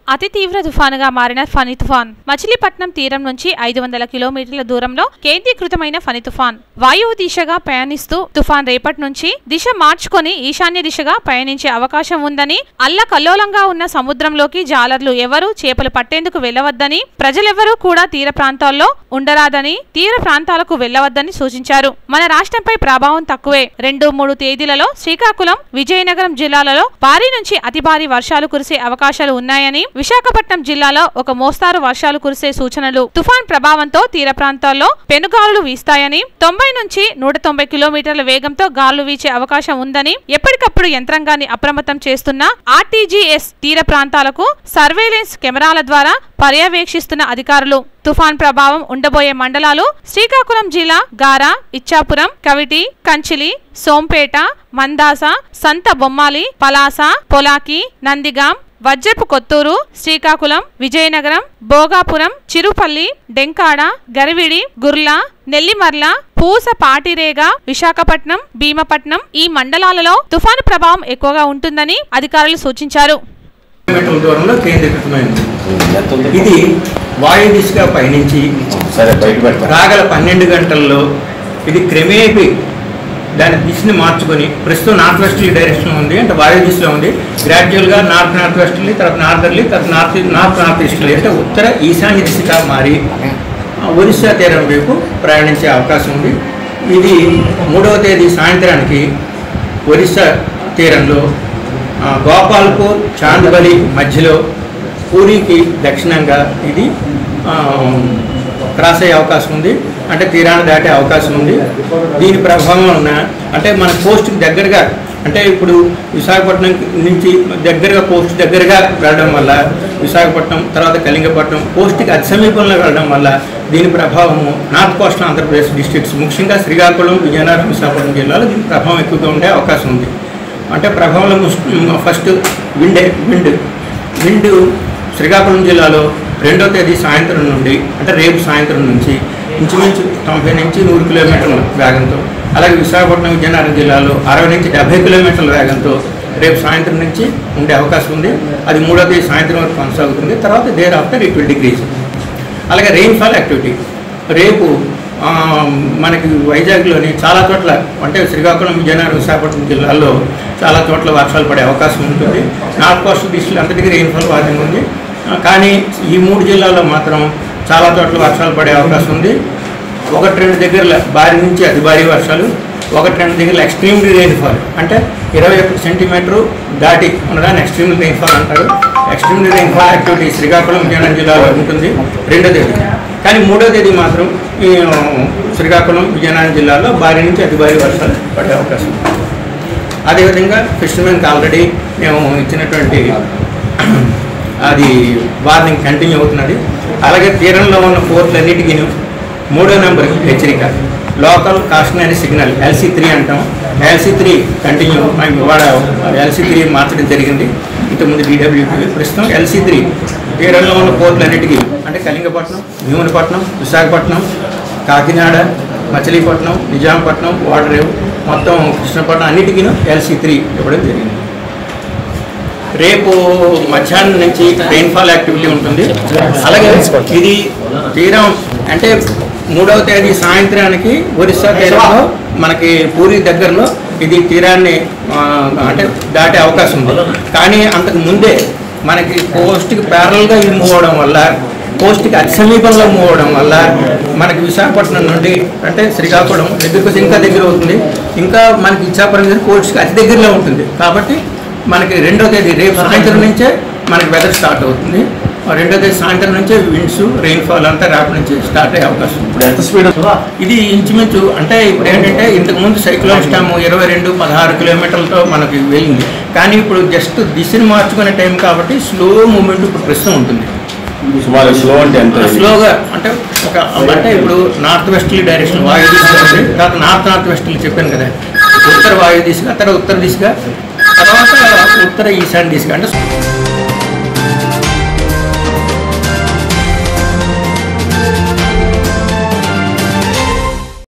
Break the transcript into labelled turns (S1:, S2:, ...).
S1: అతి తీవ్ర తుఫానుగా మారిన ఫని తుఫాన్ మచిలీపట్నం తీరం నుంచి ఐదు వందల కిలోమీటర్ల దూరంలో కేంద్రీకృతమైన ఫని తుఫాన్ వాయువు దిశగా ప్రయాణిస్తూ తుఫాన్ రేపటి నుంచి దిశ మార్చుకొని ఈశాన్య దిశగా పయనించే అవకాశం ఉందని అల్లకల్లోలంగా ఉన్న సముద్రంలోకి జాలర్లు ఎవరూ చేపలు పట్టేందుకు వెళ్లవద్దని ప్రజలెవరూ కూడా తీర ప్రాంతాల్లో ఉండరాదని తీర ప్రాంతాలకు వెళ్లవద్దని సూచించారు మన రాష్ట్రంపై ప్రభావం తక్కువే రెండు మూడు తేదీలలో శ్రీకాకుళం విజయనగరం జిల్లాలలో భారీ నుంచి అతి భారీ వర్షాలు కురిసే అవకాశాలు ఉన్నాయని విశాఖపట్నం జిల్లాలో ఒక మోస్తారు వర్షాలు కురిసే సూచనలు తుఫాన్ ప్రభావంతో తీర ప్రాంతాల్లో పెనుగాలులు వీస్తాయని తొంభై నుంచి నూట తొంభై కిలోమీటర్ల వేగంతో గాలులు వీచే అవకాశం ఉందని ఎప్పటికప్పుడు యంత్రాంగాన్ని అప్రమత్తం చేస్తున్న ఆర్టీజీఎస్ తీర ప్రాంతాలకు సర్వేలెన్స్ కెమెరాల ద్వారా పర్యవేక్షిస్తున్న అధికారులు తుఫాన్ ప్రభావం ఉండబోయే మండలాలు శ్రీకాకుళం జిల్లా గారా ఇచ్చాపురం కవిటి కంచిలి సోంపేట మందాస సంత బొమ్మాలి పలాస పొలాకి నందిగాం వజ్రపు కొత్తూరు శ్రీకాకుళం విజయనగరం భోగాపురం చిరుపల్లి డెంకాడ గరివిడి గుర్ల నెల్లిమర్ల పూస పాటిరేగ విశాఖపట్నం భీమపట్నం ఈ మండలాలలో తుఫాను ప్రభావం ఎక్కువగా ఉంటుందని అధికారులు సూచించారు
S2: కిలోమీటర్ల దూరంలో కేంద్రీకృతమైంది
S3: ఎంత ఉంది
S2: ఇది వాయు దిశగా పయనించి
S3: సరే బయట పెడతా
S2: రాగల పన్నెండు గంటల్లో ఇది క్రమేపీ దాని దిశని మార్చుకొని ప్రస్తుతం నార్త్ వెస్ట్లీ డైరెక్షన్ ఉంది అంటే వాయు దిశలో ఉంది గ్రాడ్యువల్గా నార్త్ నార్త్ వెస్ట్లీ తర్వాత నార్దర్లీ తర్వాత నార్త్ నార్త్ నార్త్ ఈస్ట్లీ అంటే ఉత్తర ఈశాన్య దిశగా మారి ఆ, ఒరిస్సా తీరం వైపు ప్రయాణించే అవకాశం ఉంది ఇది మూడవ తేదీ సాయంత్రానికి ఒరిస్సా తీరంలో ఆ, గోపాల్పూర్ చాందబలి మధ్యలో పూరికి దక్షిణంగా ఇది ఆ, క్రాస్ అయ్యే అవకాశం ఉంది అంటే తీరాన్ని దాటే అవకాశం ఉంది దీని ప్రభావం వలన అంటే మన కోస్ట్కి దగ్గరగా అంటే ఇప్పుడు విశాఖపట్నం నుంచి దగ్గరగా కోస్ట్ దగ్గరగా వెళ్ళడం వల్ల విశాఖపట్నం తర్వాత కళింగపట్నం కోస్ట్కి అతి సమీపంలో వెళ్ళడం వల్ల దీని ప్రభావము నార్త్ కోస్ట్ ఆంధ్రప్రదేశ్ డిస్ట్రిక్ట్స్ ముఖ్యంగా శ్రీకాకుళం విజయనగరం విశాఖపట్నం జిల్లాలో దీని ప్రభావం ఎక్కువగా ఉండే అవకాశం ఉంది అంటే ప్రభావంలో ముస్- first wind wind wind Srikakulam జిల్లాలో రెండో తేదీ సాయంత్రం నుండి అంటే రేపు సాయంత్రం నుంచి ఇంచుమించు తొంభై నుంచి నూరు కిలోమీటర్ల వేగంతో అలాగే విశాఖపట్నం విజయనగరం జిల్లాలో అరవై నుంచి డెబ్బై కిలోమీటర్ల వేగంతో రేపు సాయంత్రం నుంచి ఉండే అవకాశం ఉంది అది మూడో తేదీ సాయంత్రం వరకు కొనసాగుతుంది తర్వాత there after it will degrees అలాగే రెయిన్ఫాల్ యాక్టివిటీ రేపు ఆ, మనకి వైజాగ్లోని చాలా చోట్ల అంటే శ్రీకాకుళం విజయనగరం విశాఖపట్నం జిల్లాల్లో చాలా చోట్ల వర్షాలు పడే అవకాశం ఉంటుంది నార్త్ కోస్ట్ డిస్ట్రిక్ట్ అంతటికీ రెయిన్ఫాల్ వార్నింగ్ ఉంది ఆ, కానీ ఈ మూడు జిల్లాల్లో మాత్రం చాలా చోట్ల వర్షాలు పడే అవకాశం ఉంది ఒకటి రెండు దగ్గరలో భారీ నుంచి అతి భారీ వర్షాలు ఒకటి రెండు దగ్గర ఎక్స్ట్రీమ్లీ రెయిన్ఫాల్ అంటే ఇరవై ఒక్క సెంటీమీటరు దాటి ఉండగానే ఎక్స్ట్రీమ్లీ రెయిన్ఫాల్ అంటారు extremely rainfall activity Srikakulam Vizianagaram జిల్లాలో ఉంటుంది రెండో తేదీ కానీ మూడో తేదీ మాత్రం ఈ ఆ, శ్రీకాకుళం విజయనగరం జిల్లాలో భారీ నుంచి అతి భారీ వర్షాలు పడే అవకాశం ఉంది. అదేవిధంగా ఫిషర్మెన్కి ఆల్రెడీ మేము ఇచ్చినటువంటి అది వార్నింగ్ కంటిన్యూ అవుతున్నది అలాగే తీరంలో ఉన్న పోర్ట్లన్నిటికీ మూడో నెంబర్ హెచ్చరిక local cautionary signal L C three అంటాం ఎల్సీ త్రీ కంటిన్యూ ఇవాళ ఎల్సీ త్రీ మార్చడం జరిగింది ఇంతకుముందు డీడబ్ల్యూపీ ప్రస్తుతం ఎల్సీ త్రీ తీరంలో ఉన్న పోర్ట్లన్నిటికీ అంటే కళింగపట్నం భీమునిపట్నం విశాఖపట్నం కాకినాడ మచిలీపట్నం నిజాంపట్నం వాడరేవు మొత్తం కృష్ణపట్నం అన్నిటికీ ఎల్సీ త్రీ ఇవ్వడం జరిగింది రేపు మధ్యాహ్నం నుంచి రెయిన్ఫాల్ యాక్టివిటీ ఉంటుంది అలాగే ఇది తీరం అంటే మూడవ తేదీ సాయంత్రానికి ఒరిస్సా తీరంలో మనకి పూరి దగ్గరలో ఇది తీరాన్ని ఆ, అంటే దాటే అవకాశం ఉంది కానీ అంతకు ముందే మనకి కోస్ట్కి ప్యారల్గా ఇది మూవ్ అవడం వల్ల కోస్ట్కి అతి సమీపంలో మూవ్ అవడం వల్ల మనకి విశాఖపట్నం నుండి అంటే శ్రీకాకుళం దగ్గరకు ఇంకా దగ్గర అవుతుంది ఇంకా మనకి ఇచ్చాపురం దగ్గర కోస్ట్కి అతి దగ్గరలో ఉంటుంది కాబట్టి మనకి రెండో తేదీ రేపు సాయంత్రం నుంచే మనకి వెదర్ స్టార్ట్ అవుతుంది ఆ రెండో తేదీ సాయంత్రం నుంచే విండ్స్ రెయిన్ఫాల్ అంతా రేపటి నుంచి స్టార్ట్ అయ్యే అవకాశం ఉంది
S3: ఇప్పుడు ఎంత స్పీడ్
S2: ఇది ఇంచుమించు అంటే ఇప్పుడు ఏంటంటే ఇంతకుముందు సైక్లోన్ స్టామ్ ఇరవై రెండు పదహారు కిలోమీటర్లతో మనకి వెళ్ళింది కానీ ఇప్పుడు జస్ట్ దిశని మార్చుకునే టైం కాబట్టి స్లో మూమెంట్ ఇప్పుడు ప్రస్తుతం ఉంటుంది
S3: సుమారు స్లో అంటే ఎంత
S2: స్లోగా అంటే ఒక అంటే ఇప్పుడు నార్త్ వెస్ట్లీ డైరెక్షన్ వాయు దిశ ఉంది తర్వాత నార్త్ నార్త్ వెస్ట్లీ చెప్పాను కదా ఉత్తర వాయు దిశగా తర్వాత ఉత్తర దిశగా తర్వాత ఉత్తర ఈశాన్య దిశగా అంటే